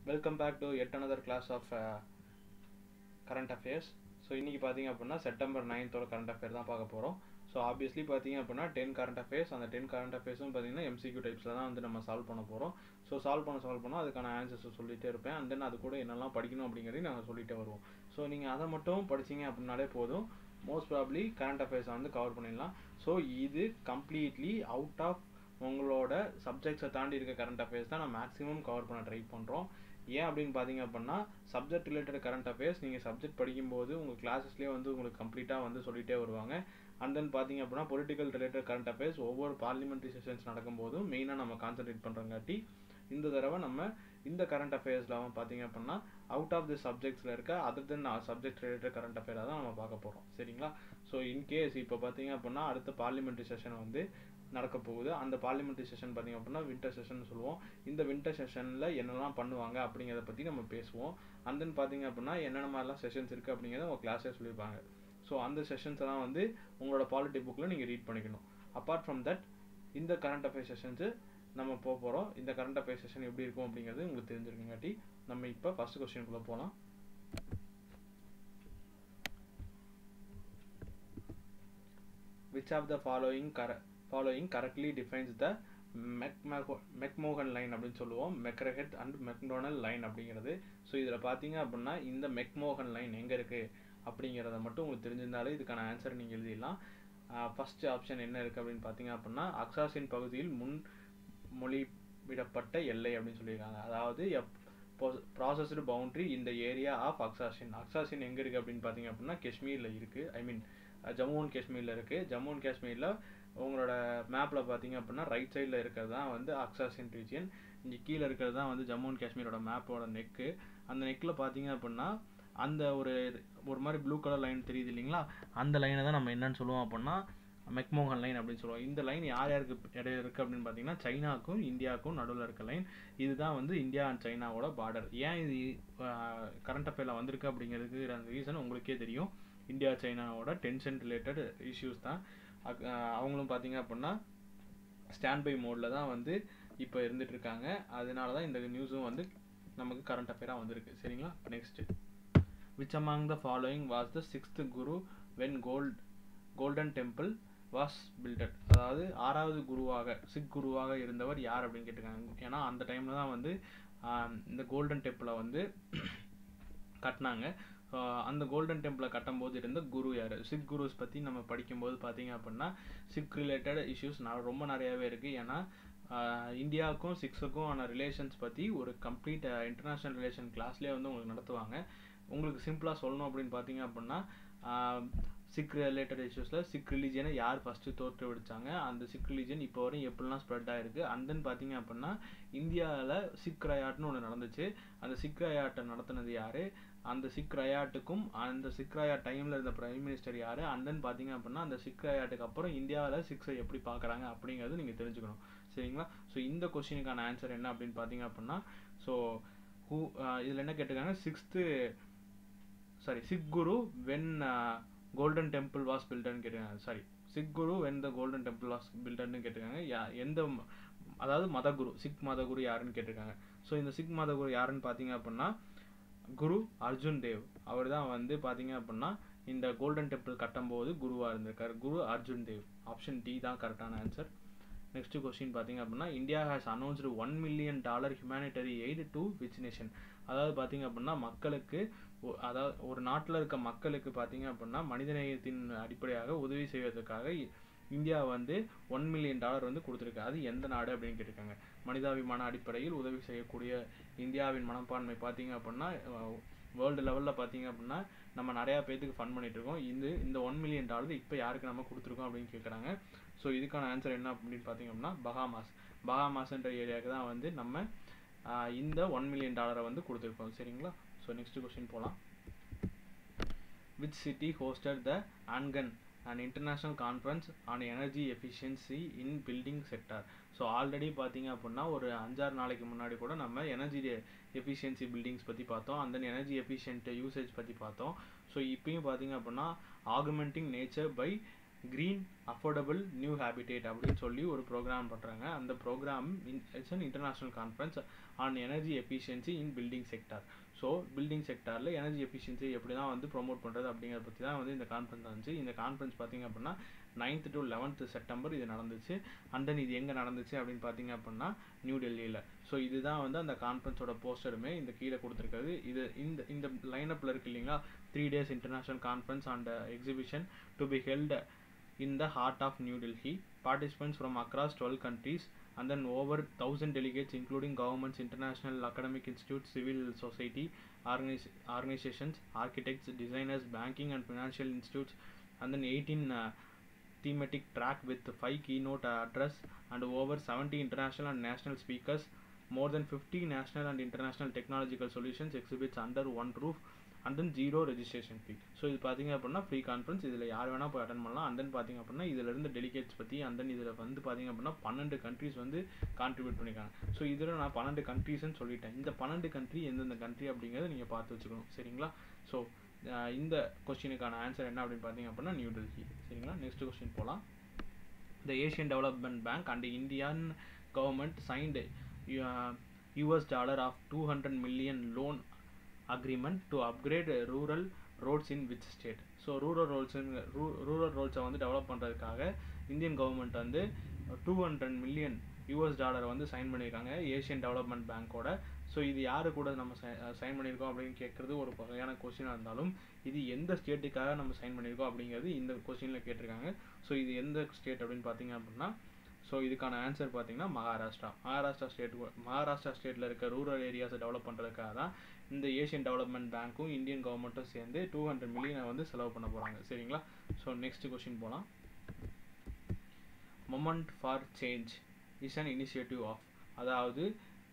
Welcome back to yet another class of current affairs so இன்றைக்கி பார்த்தீங்க அப்படின்னா September நைன்த்தோட current affair தான் பார்க்க போகிறோம் ஸோ ஆப்வியஸ்லி பார்த்தீங்க அப்படின்னா டென் கரண்ட் அஃபேர்ஸ் அந்த டென் கரண்ட் அஃபேர்ஸும் பார்த்தீங்கன்னா எம்சிக்யூ டைப்ஸில் தான் வந்து நம்ம சால்வ் பண்ண போகிறோம் ஸோ சால்வ் பண்ண சால்வ் பண்ணால் அதுக்கான ஆன்சர்ஸ் சொல்லிகிட்டே இருப்பேன் அண்ட் தென் அது கூட என்னெல்லாம் படிக்கணும் அப்படிங்கிறதையும் நாங்கள் சொல்லிகிட்டே வருவோம் ஸோ நீங்கள் அதை மட்டும் படிச்சீங்க அப்படின்னாலே போதும் மோஸ்ட் ப்ராப்ளி கரண்ட் அஃபேர்ஸை வந்து கவர் பண்ணிடலாம் ஸோ இது கம்ப்ளீட்லி அவுட் ஆஃப் உங்களோட சப்ஜெக்ட்ஸை தாண்டி இருக்க கரண்ட் அஃபேர்ஸ் தான் நான் மேக்ஸிமம் கவர் பண்ண ட்ரை பண்ணுறோம் ஏன் அப்படின்னு பார்த்தீங்க அப்படின்னா சப்ஜெக்ட் ரிலேட்டட் கரண்ட் அஃபேர்ஸ் நீங்கள் சப்ஜெக்ட் படிக்கும்போது உங்கள் கிளாஸஸ்லேயே வந்து உங்களுக்கு கம்ப்ளீட்டாக வந்து சொல்லிகிட்டே வருவாங்க அண்ட் தென் பார்த்தீங்க அப்படின்னா பொலிட்டிக்கல் ரிலேட்டட் கரண்ட் அஃபேர்ஸ் ஒவ்வொரு பார்லிமெண்ட்ரி செஷன்ஸ் நடக்கும்போதும் மெயினாக நம்ம கான்சென்ட்ரேட் பண்ணுறங்காட்டி இந்த தடவை நம்ம இந்த கரண்ட் அஃபேர்ஸில் பார்த்தீங்க அப்படின்னா அவுட் ஆஃப் தி சப்ஜெக்ட்ஸில் இருக்க other then subject related current அஃபேராக தான் நம்ம பார்க்க போகிறோம் சரிங்களா ஸோ இன்கேஸ் இப்போ பார்த்தீங்க அப்படின்னா அடுத்த பார்லிமெண்ட்ரி செஷன் வந்து நடக்க போகுது அந்த பார்லிமெண்ட்ரி செஷன் பார்த்திங்க அப்படின்னா வின்டர் செஷன் சொல்லுவோம் இந்த வின்டர் செஷனில் என்னெல்லாம் பண்ணுவாங்க அப்படிங்கிறத பற்றி நம்ம பேசுவோம் அண்ட் தென் பார்த்தீங்க அப்படின்னா என்னென்ன மாதிரிலாம் செஷன்ஸ் இருக்குது அப்படிங்கிறத உங்கள் கிளாஸே சொல்லியிருப்பாங்க ஸோ அந்த செஷன்ஸ் எல்லாம் வந்து உங்களோட பாலிட்டி புக்கில் நீங்கள் ரீட் பண்ணிக்கணும் அப்பார்ட் ஃப்ரம் தட் இந்த கரண்ட் அஃபேர் செஷன்ஸு நம்ம போக போகிறோம் இந்த கரண்ட் அஃபேர் செஷன் எப்படி இருக்கும் அப்படிங்கிறது உங்களுக்கு தெரிஞ்சிருக்குங்காட்டி நம்ம இப்போ ஃபஸ்ட் கொஸ்டினுக்குள்ளே போகலாம் விச் ஆஃப் த ஃபாலோயிங் கர following correctly defines the McMahon line அப்படின்னு சொல்லுவோம் மெக்ரஹெட் அண்ட் மெக்டோனல் லைன் அப்படிங்கிறது ஸோ இதில் பார்த்தீங்க அப்படின்னா இந்த மெக்மோகன் லைன் எங்கே இருக்குது அப்படிங்கிறத மட்டும் உங்களுக்கு தெரிஞ்சிருந்தாலே இதுக்கான ஆன்சர் நீங்கள் எழுதிடலாம் ஃபஸ்ட் ஆப்ஷன் என்ன இருக்குது அப்படின்னு பார்த்தீங்க அப்படின்னா அக்சாசின் பகுதியில் முன் மொழிவிடப்பட்ட எல்லை அப்படின்னு சொல்லியிருக்காங்க அதாவது ப்ராசஸ்டு பவுண்ட்ரி இந்த ஏரியா ஆஃப் அக்சாசின் அக்சாசின் எங்கே இருக்குது அப்படின்னு பார்த்தீங்க அப்படின்னா காஷ்மீரில் இருக்குது ஐ மீன் ஜம்மு அண்ட் காஷ்மீரில் இருக்குது ஜம்மு அண்ட் காஷ்மீரில் உங்களோட மேப்பில் பார்த்தீங்க அப்படின்னா ரைட் சைடில் இருக்கிறது தான் வந்து அக்சாசின் ரீஜியன் இங்கே கீழே இருக்கிறது தான் வந்து ஜம்மு அண்ட் காஷ்மீரோட மேப்போட நெக்கு அந்த நெக்கில் பார்த்தீங்க அப்படின்னா அந்த ஒரு ஒரு மாதிரி ப்ளூ கலர் லைன் தெரியுது இல்லைங்களா அந்த லைனை தான் நம்ம என்னன்னு சொல்லுவோம் அப்படின்னா மெக்மோகன் லைன் அப்படின்னு சொல்லுவோம் இந்த லைன் யார் யாருக்கு இடையில இருக்குது அப்படின்னு பார்த்தீங்கன்னா சைனாக்கும் இந்தியாவுக்கும் நடுவில் இருக்க லைன் இதுதான் வந்து இந்தியா அண்ட் சைனாவோட பார்டர் ஏன் இது கரண்ட் அஃபேரில் வந்திருக்கு அப்படிங்கிறதுக்கு அந்த ரீசன் உங்களுக்கே தெரியும் இந்தியா சைனாவோட டென்ஷன் ரிலேட்டட் இஷ்யூஸ் தான் அவங்களும் பார்த்தீங்க அப்படின்னா ஸ்டாண்ட் பை மோடில் தான் வந்து இப்போ இருந்துட்டு இருக்காங்க அதனால தான் இந்த நியூஸும் வந்து நமக்கு கரண்ட் அஃபேராக வந்திருக்கு சரிங்களா next which among the following was the sixth guru when gold golden temple was builded அதாவது ஆறாவது குருவாக சிக் குருவாக இருந்தவர் யார் அப்படின்னு கேட்டிருக்காங்க ஏன்னா அந்த டைமில் தான் வந்து இந்த கோல்டன் டெம்பிளை வந்து கட்டினாங்க அந்த கோல்டன் டெம்பிளை கட்டும்போது இருந்த குரு யார் சிக் குருஸ் பற்றி நம்ம படிக்கும்போது பார்த்தீங்க அப்படின்னா சிக் ரிலேட்டட் இஷ்யூஸ் ரொம்ப நிறையாவே இருக்குது ஏன்னா இந்தியாவுக்கும் சிக்ஸுக்கும் ஆன ரிலேஷன்ஸ் பற்றி ஒரு கம்ப்ளீட் இன்டர்நேஷ்னல் ரிலேஷன் கிளாஸ்லேயே வந்து உங்களுக்கு நடத்துவாங்க உங்களுக்கு சிம்பிளாக சொல்லணும் அப்படின்னு பார்த்தீங்க அப்படின்னா சிக் ரிலேட்டட் இஷ்யூஸில் சிக் ரிலீஜியனை யார் ஃபஸ்ட்டு தோற்று விடுச்சாங்க அந்த சிக் ரிலீஜியன் இப்போ வரையும் எப்படிலாம் ஸ்ப்ரெட் ஆகிருக்கு அண்ட் தென் பார்த்தீங்க அப்படின்னா இந்தியாவில் சிக் ரயாட்னு ஒன்று நடந்துச்சு அந்த சிக் ரயாட்டை நடத்தினது யார் அந்த சிக் ரயாட்டுக்கும் அந்த சிக் ரயாட் டைமில் இருந்த பிரைம் மினிஸ்டர் யார் அண்ட் தென் பார்த்தீங்க அப்படின்னா அந்த சிக் ரயாட்டுக்கு அப்புறம் இந்தியாவில் சிக்ஸை எப்படி பார்க்குறாங்க அப்படிங்கிறது நீங்கள் தெரிஞ்சுக்கணும் சரிங்களா ஸோ இந்த கொஸ்டினுக்கான ஆன்சர் என்ன அப்படின்னு பார்த்தீங்க அப்படின்னா ஸோ ஹூ இதில் என்ன கேட்டிருக்காங்க sixth sorry Sikh guru when golden temple was பில்டர்னு கேட்டிருக்காங்க sorry Sikh guru when the golden temple was பில்டர்னு கேட்டிருக்காங்க எந்த அதாவது மதகுரு சிக் மதகுரு யாருன்னு கேட்டிருக்காங்க ஸோ இந்த சிக் மதகுரு யாருன்னு பார்த்தீங்க அப்படின்னா குரு அர்ஜுன் தேவ் அவர் தான் வந்து பார்த்தீங்க அப்படின்னா இந்த கோல்டன் டெம்பிள் கட்டும்போது குருவாக இருந்திருக்காரு குரு அர்ஜுன் தேவ் ஆப்ஷன் டி தான் கரெக்டான ஆன்சர் நெக்ஸ்ட் கொஸ்டின் பார்த்தீங்க அப்படின்னா India has announced one million dollar humanitarian aid to which nation அதாவது பார்த்தீங்க அப்படின்னா மக்களுக்கு அதாவது ஒரு நாட்டில் இருக்க மக்களுக்கு பார்த்தீங்க அப்படின்னா மனிதநேயத்தின் அடிப்படையாக உதவி செய்வதற்காக இந்தியா வந்து ஒன் மில்லியன் டாலர் வந்து கொடுத்துருக்கு அது எந்த நாடு அப்படின்னு கேட்டிருக்காங்க மனிதாபிமான அடிப்படையில் உதவி செய்யக்கூடிய இந்தியாவின் மனப்பான்மை பார்த்தீங்க அப்படின்னா வேர்ல்டு லெவலில் பார்த்தீங்க அப்படின்னா நம்ம நிறையா பேத்துக்கு ஃபன் பண்ணிட்டு இருக்கோம் இந்த இந்த ஒன் மில்லியன் டாலர் இப்போ யாருக்கு நம்ம கொடுத்துருக்கோம் அப்படின்னு கேட்குறாங்க ஸோ இதுக்கான ஆன்சர் என்ன அப்படின்னு பார்த்தீங்க அப்படின்னா பகாமாஸ் பகாமாஸ்ன்ற ஏரியாவுக்கு தான் வந்து நம்ம இந்த ஒன் மில்லியன் டாலரை வந்து கொடுத்துருக்கோம் சரிங்களா ஸோ நெக்ஸ்ட் கொஸ்டின் போகலாம் விச் சிட்டி ஹோஸ்டர் த ஆன்கன் and international conference on energy efficiency in building sector so already பார்த்தீங்க அப்படின்னா ஒரு அஞ்சாறு நாளைக்கு முன்னாடி கூட நம்ம எனர்ஜி எஃபிஷியன்சி பில்டிங்ஸ் பற்றி பார்த்தோம் அந்த எனர்ஜி எஃபிஷியன்ட் யூசேஜ் பற்றி பார்த்தோம் ஸோ இப்பயும் பார்த்தீங்க அப்படின்னா augmenting nature by green affordable new habitat அப்படின்னு சொல்லி ஒரு ப்ரோக்ராம் பண்ணுறாங்க அந்த programme it's an international conference on energy efficiency in building sector so building செக்டாரில் எனர்ஜி எஃபிஷியன்சி எப்படி தான் வந்து ப்ரொமோட் பண்ணுறது அப்படிங்கிறத பற்றி தான் வந்து இந்த கான்ஃபரன்ஸ் இருந்துச்சு இந்த கான்ஃபரன்ஸ் பார்த்திங்க அப்படின்னா நைன்த் டு லெவன்த் செப்டம்பர் இது நடந்துச்சு அண்ட் தென் இது எங்கே நடந்துச்சு அப்படின்னு பார்த்தீங்க அப்படின்னா நியூ டெல்லியில் ஸோ இதுதான் வந்து அந்த கான்ஃபரன்ஸோட போஸ்டருமே இந்த கீழே கொடுத்துருக்காது இது இந்த இந்த லைனப்பில் இருக்கு இல்லைங்களா three days international conference and exhibition to be held in the heart of New Delhi. Participants from across 12 countries and then over 1000 delegates including governments, international academic institutes, civil society, organiz organizations, architects, designers, banking and financial institutes and then 18 uh, thematic track with 5 keynote address and over 70 international and national speakers. More than 50 national and international technological solutions exhibits under one roof and then zero registration fee so இது பார்த்தீங்க அப்படின்னா free conference இதில் யார் வேணால் போய் attend பண்ணலாம் and then பார்த்தீங்க அப்படின்னா இதில் இருந்து டெலிகேட்ஸ் பற்றி அண்ட் தென் இதில் வந்து பார்த்தீங்க அப்படின்னா பன்னெண்டு கண்ட்ரிஸ் வந்து கான்ட்ரிபியூட் பண்ணியிருக்காங்க ஸோ இதில் நான் பன்னெண்டு கண்ட்ரீஸ்னு சொல்லிட்டேன் இந்த பன்னெண்டு கண்ட்ரி எந்தெந்த கண்ட்ரி அப்படிங்கிறத நீங்கள் பார்த்து வச்சுக்கணும் சரிங்களா ஸோ இந்த கொஸ்டினுக்கான ஆன்சர் என்ன அப்படின்னு பார்த்தீங்க அப்படின்னா நியூ டெல்லி சரிங்களா நெக்ஸ்ட் கொஸ்டின் போகலாம் the Asian development bank and Indian government signed US dollar of two hundred million loan agreement to upgrade rural roads in which state so rural roads rural ரோட்ஸை வந்து develop பண்ணுறதுக்காக Indian government வந்து two hundred million US டாலரை வந்து sign பண்ணியிருக்காங்க Asian development பேங்க்கோட so இது யாரு கூட நம்ம சைன் பண்ணியிருக்கோம் அப்படின்னு கேட்குறது ஒரு வகையான கொஸ்டினாக இருந்தாலும் இது எந்த ஸ்டேட்டுக்காக நம்ம சைன் பண்ணியிருக்கோம் அப்படிங்கிறது இந்த கொஸ்டினில் கேட்டிருக்காங்க ஸோ இது எந்த ஸ்டேட் அப்படின்னு பார்த்தீங்க அப்படின்னா ஸோ இதுக்கான ஆன்சர் பார்த்தீங்கன்னா மகாராஷ்டிரா மகாராஷ்டிரா ஸ்டேட் மகாராஷ்டிரா ஸ்டேட்டில் இருக்க ரூரல் ஏரியாஸை டெவலப் பண்ணுறதுக்காக தான் இந்த ஏஷியன் டெவலப்மெண்ட் பேங்க்கும் இந்தியன் கவர்மெண்ட்டும் சேர்ந்து டூ ஹண்ட்ரட் மில்லியனை வந்து செலவு பண்ண போகிறாங்க சரிங்களா ஸோ நெக்ஸ்ட் கொஸ்டின் போகலாம் moment for change is an initiative of அதாவது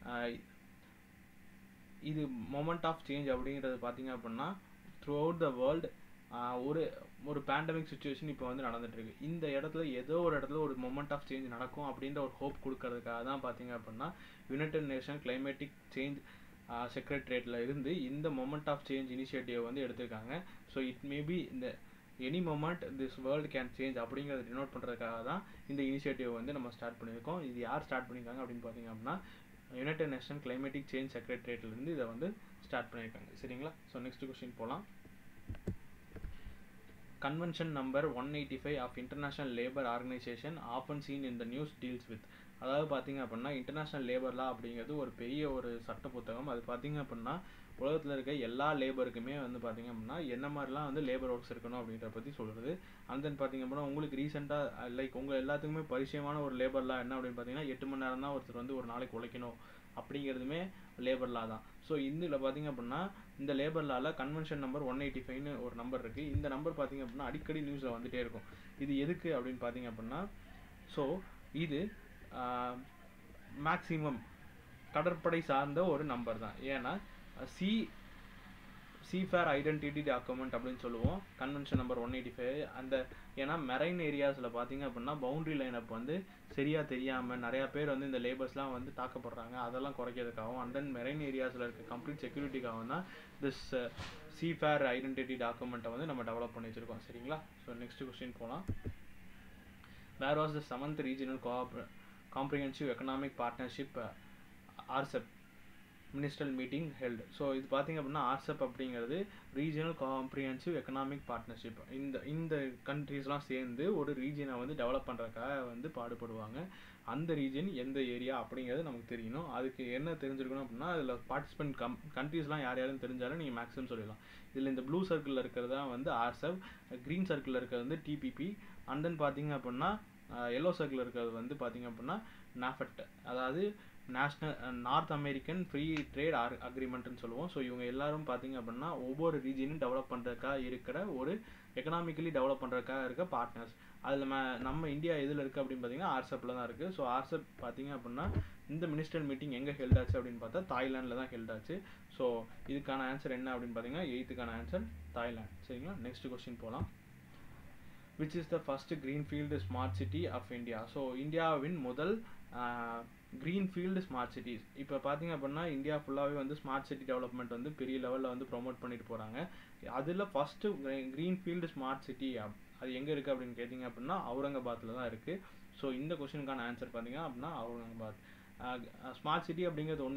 இது மொமெண்ட் ஆஃப் சேஞ்ச் அப்படிங்கிறது பார்த்தீங்க அப்படின்னா த்ரூ அவுட் த வேர்ல்டு ஒரு ஒரு பேண்டமிக் சுச்சுவேஷன் இப்போ வந்து நடந்துட்டு இருக்கு இந்த இடத்துல ஏதோ ஒரு இடத்துல ஒரு மொமெண்ட் ஆஃப் சேஞ்ச் நடக்கும் அப்படின்ற ஒரு ஹோப் கொடுக்கறதுக்காக தான் பார்த்தீங்க அப்படின்னா யுனைடெட் நேஷன் கிளைமேட்டிக் சேஞ்ச் செக்ரட்டரியேட்டில் இருந்து இந்த மொமெண்ட் ஆஃப் சேஞ்ச் இனிஷியேட்டிவ் வந்து எடுத்திருக்காங்க ஸோ இட் மேபி இந்த any moment this world can change அப்படிங்கிறத டினோட் பண்ணுறதுக்காக தான் இந்த இனிஷியேட்டிவ் வந்து நம்ம ஸ்டார்ட் பண்ணியிருக்கோம் இது யார் ஸ்டார்ட் பண்ணியிருக்காங்க அப்படின்னு பார்த்தீங்க அப்படின்னா யுனைடெட் நேஷன் கிளைமேட்டிக் சேஞ்ச் செக்ரட்டரியேட்லேருந்து இதை வந்து ஸ்டார்ட் பண்ணியிருக்காங்க சரிங்களா ஸோ நெக்ஸ்ட் கொஸ்டின் போகலாம் convention number one eighty five of international labour organisation often seen in the news deals with அதாவது பார்த்தீங்க அப்படின்னா இன்டர்நேஷனல் லேபர் லா அப்படிங்கிறது ஒரு பெரிய ஒரு சட்ட புத்தகம் அது பார்த்தீங்க அப்படின்னா உலகத்தில் இருக்க எல்லா லேபருக்குமே வந்து பார்த்தீங்க அப்படின்னா என்ன மாதிரிலாம் வந்து லேபர் ஒர்க்ஸ் இருக்கணும் அப்படின்றத பற்றி சொல்கிறது அண்ட் தென் பார்த்தீங்க அப்படின்னா உங்களுக்கு ரீசெண்டாக லைக் உங்கள் எல்லாத்துக்குமே பரிச்சயமான ஒரு லேபர் லா என்ன அப்படின்னு பார்த்தீங்கன்னா எட்டு மணி நேரம் தான் ஒருத்தர் வந்து ஒரு நாளைக்கு உழைக்கணும் அப்படிங்கிறதுமே லேபர் லா தான் ஸோ இதில் பார்த்தீங்க அப்படின்னா இந்த லேபர் லாவில் கன்வென்ஷன் நம்பர் ஒன் எயிட்டி ஃபைவ்னு ஒரு நம்பர் இருக்குது இந்த நம்பர் பார்த்தீங்க அப்படின்னா அடிக்கடி நியூஸில் வந்துகிட்டே இருக்கும் இது எதுக்கு அப்படின்னு பார்த்தீங்க அப்படின்னா ஸோ இது மேக்ஸிமம் கடற்படை சார்ந்த ஒரு நம்பர் தான் ஏன்னா சி சீஃபேர் ஐடென்டிட்டி டாக்குமெண்ட் அப்படின்னு சொல்லுவோம் convention number one eighty five அந்த ஏன்னா மெரைன் ஏரியாஸில் பார்த்தீங்க அப்படின்னா பவுண்டரி லைனப் வந்து சரியாக தெரியாமல் நிறையா பேர் வந்து இந்த லேபர்ஸ்லாம் வந்து தாக்கப்படுறாங்க அதெல்லாம் குறைக்கிறதுக்காகவும் அண்ட் தென் மெரைன் ஏரியாஸில் இருக்க கம்ப்ளீட் செக்யூரிட்டிக்காகவும் தான் திஸ் சீஃபேர் ஐடென்டிட்டி டாக்குமெண்ட்டை வந்து நம்ம டெவலப் பண்ணி வச்சுருக்கோம் சரிங்களா ஸோ நெக்ஸ்ட் கொஸ்டின் போகலாம் where was the seventh regional கோஆப்ரே comprehensive economic partnership RCEP ministerial meeting held so இது பார்த்தீங்க அப்படின்னா ஆர்செப் அப்படிங்கிறது ரீஜனல் காம்ப்ரிஹென்சிவ் எக்கனாமிக் பார்ட்னர்ஷிப் இந்த இந்த கண்ட்ரீஸ்லாம் சேர்ந்து ஒரு ரீஜனை வந்து டெவலப் பண்ணுறதுக்காக வந்து பாடுபடுவாங்க அந்த ரீஜன் எந்த ஏரியா அப்படிங்கிறது நமக்கு தெரியணும் அதுக்கு என்ன தெரிஞ்சிருக்கணும் அப்படின்னா அதில் பார்ட்டிசிபென்ட் கம் கண்ட்ரீஸ்லாம் யார் யாருன்னு தெரிஞ்சாலும் நீங்கள் மேக்ஸிமம் சொல்லிடலாம் இதில் இந்த ப்ளூ சர்க்கிளில் இருக்கிறது தான் வந்து ஆர்செப் க்ரீன் சர்க்கிளில் இருக்கிறது வந்து டிபிபி அண்ட் தென் பார்த்தீங்க அப்படின்னா எல்லோ சர்க்கிள் இருக்கிறது வந்து பார்த்தீங்க அப்படின்னா நாஃபெட் அதாவது national north American free trade or அக்ரிமெண்ட்னு சொல்லுவோம் ஸோ இவங்க எல்லாரும் பார்த்தீங்க அப்படின்னா ஒவ்வொரு ரீஜனையும் டெவலப் பண்ணுறதுக்காக இருக்கிற ஒரு எக்கனாமிக்கலி டெவலப் பண்ணுறதுக்காக இருக்க பார்ட்னர்ஸ் அதில் நம்ம நம்ம இந்தியா எதில் இருக்குது அப்படின்னு பார்த்தீங்கன்னா ஆர்செப்பில் தான் இருக்குது ஸோ ஆர்செப் பார்த்தீங்க அப்படின்னா இந்த மினிஸ்டர் மீட்டிங் எங்கே ஹெல்ட் ஆச்சு அப்படின்னு பார்த்தா தாய்லாண்டில் தான் ஹெல்ட் ஆச்சு ஸோ இதுக்கான ஆன்சர் என்ன அப்படின்னு பார்த்தீங்கன்னா எயித்துக்கான ஆன்சர் தாய்லாந்து சரிங்களா நெக்ஸ்ட் கொஸ்டின் போகலாம் which is the first greenfield smart city of India so இந்தியாவின் முதல் க்ரீன்ஃபீல்டு ஸ்மார்ட் சிட்டிஸ் இப்போ பார்த்தீங்க அப்படின்னா இந்தியா ஃபுல்லாகவே வந்து ஸ்மார்ட் சிட்டி டெவலப்மெண்ட் வந்து பெரிய லெவலில் வந்து ப்ரொமோட் பண்ணிட்டு போகிறாங்க அதில் ஃபஸ்ட்டு க்ரீன்ஃபீல்டு ஸ்மார்ட் சிட்டி அது எங்கே இருக்குது அப்படின்னு கேட்டிங்க அப்படின்னா அவுரங்காபாத்தில் தான் இருக்குது ஸோ இந்த கொஷனுக்கான ஆன்சர் பார்த்தீங்க அப்படின்னா அவுரங்காபாத் ஸ்மார்ட் சிட்டி அப்படிங்கிறது ஒன்றும் இல்லை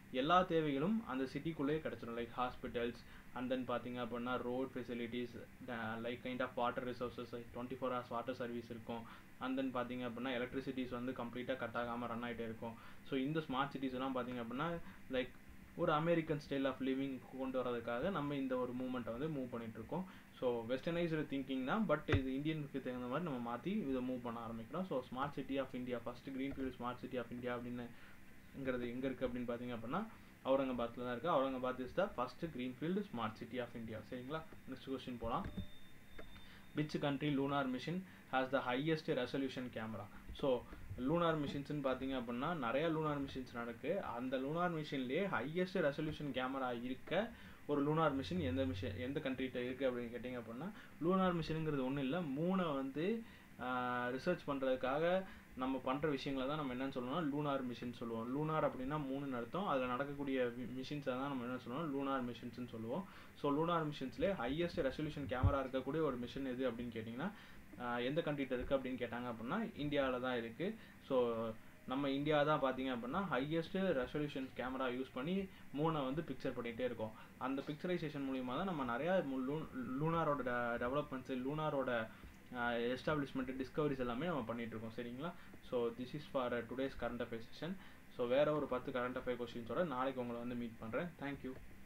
எல்லா தேவைகளும் அந்த சிட்டிக்குள்ளேயே கிடச்சிடும் லைக் ஹாஸ்பிட்டல்ஸ் அண்ட் தென் பார்த்தீங்க அப்படின்னா road facilities like kind of water resources twenty four hours water service இருக்கும் அண்ட் தென் பார்த்தீங்க அப்படின்னா எலக்ட்ரிசிட்டிஸ் வந்து கம்ப்ளீட்டாக கட் ஆகாமல் ரன் ஆகிட்டே இருக்கும் ஸோ இந்த ஸ்மார்ட் சிட்டிஸ் எல்லாம் பார்த்தீங்க அப்படின்னா லைக் ஒரு அமெரிக்கன் ஸ்டைல் ஆஃப் லிவிங் கொண்டு வரதுக்காக நம்ம இந்த ஒரு மூமெண்ட்டை வந்து மூவ் பண்ணிட்டு இருக்கோம் ஸோ வெஸ்டர்னைஸ்டு திங்கிங் தான் பட் இது இந்தியனுக்கு தகுந்த மாதிரி நம்ம மாற்றி இதை மூவ் பண்ண ஆரம்பிக்கிறோம் so smart city of India first greenfield smart city of India அப்படின்னுங்கிறது எங்கே இருக்குது அப்படின்னு பார்த்தீங்க அப்படின்னா அவுரங்காபாத்தில் தான் இருக்குது Aurangabad is the first greenfield smart city of India சரிங்களா நெக்ஸ்ட் கொஸ்டின் போகலாம் which country lunar mission has the highest resolution camera so lunar மிஷின்ஸ்னு பார்த்தீங்க அப்படின்னா நிறைய லூனார் மிஷின்ஸ் நடக்கு அந்த லூனார் மிஷின்லேயே ஹையஸ்ட் ரெசல்யூஷன் கேமரா இருக்க ஒரு லூனார் மிஷின் எந்த மிஷின் எந்த கண்ட்ரிகிட்ட இருக்குது அப்படின்னு கேட்டிங்க அப்படின்னா லூனார் மிஷினுங்கிறது ஒன்றும் இல்லை மூணை வந்து ரிசர்ச் பண்ணுறதுக்காக நம்ம பண்ணுற விஷயங்களை தான் நம்ம என்னன்னு சொல்லணும்னா லூனார் மிஷின் சொல்லுவோம் லூனார் அப்படின்னா மூணுன்னு அர்த்தம் அதில் நடக்கக்கூடிய மிஷின்ஸை தான் நம்ம என்ன சொல்லுவோம் லூனார் மிஷின்ஸ்னு சொல்லுவோம் ஸோ லூனார் மிஷின்ஸ்லேயே ஹையஸ்ட் ரெசல்யூஷன் கேமரா இருக்கக்கூடிய ஒரு மிஷின் எது அப்படின்னு கேட்டிங்கன்னா எந்த கண்ட்ரிகிட்ட இருக்குது அப்படின்னு கேட்டாங்க அப்படின்னா இந்தியாவில் தான் இருக்குது ஸோ நம்ம இந்தியா தான் பார்த்தீங்க அப்படின்னா ஹையஸ்ட் ரெசல்யூஷன் கேமரா யூஸ் பண்ணி மூணை வந்து பிக்சர் பண்ணிகிட்டே இருக்கோம் அந்த பிக்சரைசேஷன் மூலிமா தான் நம்ம நிறையா லூனாரோட டெவலப்மெண்ட்ஸு லூனாரோட எஸ்டாப்ளிஷ்மெண்ட் டிஸ்கவரிஸ் எல்லாமே நம்ம பண்ணிட்டு இருக்கோம் சரிங்களா so this is for today's current affair session so வேற ஒரு பத்து கரண்ட் அஃபேர் கொஸ்டின்ஸோட நாளைக்கு உங்களை வந்து மீட் பண்ணுறேன் தேங்க்யூ